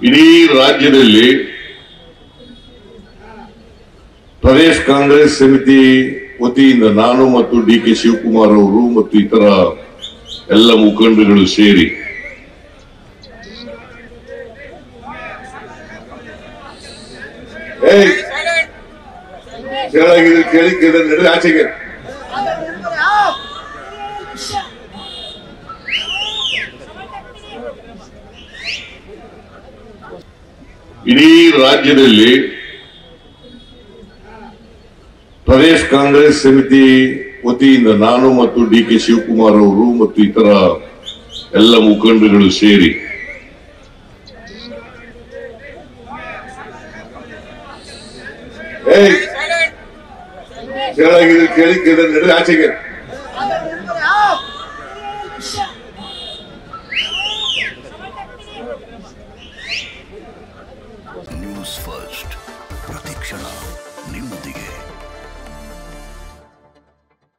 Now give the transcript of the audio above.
ಇಡೀ ರಾಜ್ಯದಲ್ಲಿ ಪ್ರದೇಶ್ ಕಾಂಗ್ರೆಸ್ ಸಮಿತಿ ವತಿಯಿಂದ ನಾನು ಮತ್ತು ಡಿ ಕೆ ಶಿವಕುಮಾರ್ ಅವರು ಮತ್ತು ಇತರ ಎಲ್ಲ ಮುಖಂಡರುಗಳು ಸೇರಿ ಏಯ್ ಕೆಳಗಿದ್ರೆ ಕೇಳಿ ಕೇಳಿದ್ರೆ ನಡೆ ಆಚೆಗೆ ಇಡೀ ರಾಜ್ಯದಲ್ಲಿ ಪ್ರದೇಶ್ ಕಾಂಗ್ರೆಸ್ ಸಮಿತಿ ವತಿಯಿಂದ ನಾನು ಮತ್ತು ಡಿ ಕೆ ಶಿವಕುಮಾರ್ ಅವರು ಮತ್ತು ಇತರ ಎಲ್ಲ ಮುಖಂಡರುಗಳು ಸೇರಿ ಏಯ್ ಕೆಳಗಿದ್ರೆ ಕೇಳಿ ಕೇಳಿದ್ರೆ ನಡೆ ಆಚೆಗೆ ನ್ಯೂಸ್ ಫಸ್ಟ್ ಪ್ರತಿಕ್ಷಣ ನಿಮ್ಮೊಂದಿಗೆ